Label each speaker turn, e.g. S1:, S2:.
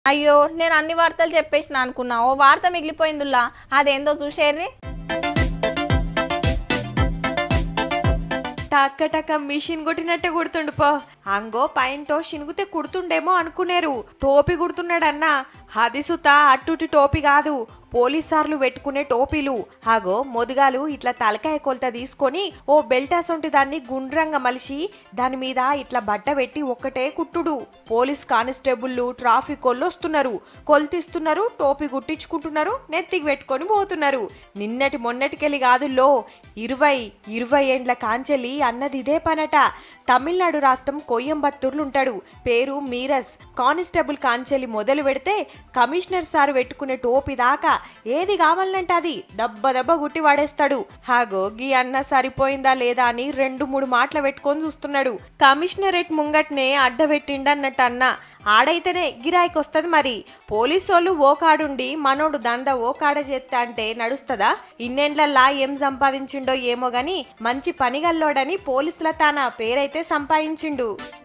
S1: అయ్యో నేను అన్ని వార్తలు చెప్పేసిన అనుకున్నా ఓ వార్త మిగిలిపోయిందిలా అదేందో చూసేర్రి
S2: టక్క టక్క మిషన్ కొట్టినట్టే కుడుతుండు పో అంగో పైనతో శినుగుతే కుడుతుండేమో అనుకునేరు టోపీ కుడుతున్నాడన్నా అది సుత అట్టుటి టోపీ కాదు పోలీసార్లు పెట్టుకునే టోపీలు హాగో మొదుగాలు ఇట్లా తలకాయ కొలత తీసుకొని ఓ బెల్ట్ అసొంటి దాన్ని గుండ్రంగా మలిసి దాని మీద ఇట్లా బట్ట పెట్టి ఒక్కటే కుట్టుడు పోలీస్ కానిస్టేబుల్లు ట్రాఫిక్ వాళ్ళు వస్తున్నారు కొలతిస్తున్నారు టోపీ గుట్టించుకుంటున్నారు నెత్తికి పెట్టుకొని పోతున్నారు నిన్నటి మొన్నటికెళ్ళి కాదుల్లో ఇరవై ఇరవై ఏండ్ల కాంచెలి అన్నది ఇదే పనట తమిళనాడు రాష్ట్రం కొయ్యంబత్తూర్లు ఉంటాడు పేరు మీరస్ కానిస్టేబుల్ కాంచెలి మొదలు పెడితే కమిషనర్ సార్ పెట్టుకునే టోపీ దాకా ఏది కావాలంటే అది దెబ్బ దెబ్బ గుట్టి వాడేస్తాడు హాగో గీ అన్న సరిపోయిందా లేదా అని రెండు మూడు మాటలు పెట్టుకొని చూస్తున్నాడు కమిషనరేట్ ముంగట్నే అడ్డబెట్టిండన్నట్టు అన్న ఆడైతేనే గిరాయికి వస్తుంది మరి పోలీసోళ్ళు ఓ కాడుండి మనోడు దంద ఓ కాడ చేస్తా అంటే నడుస్తుందా ఇన్నేండ్లల్లా ఏం సంపాదించిండో ఏమో గాని మంచి పనిగల్లోడని పోలీసుల తాన పేరైతే సంపాదించిండు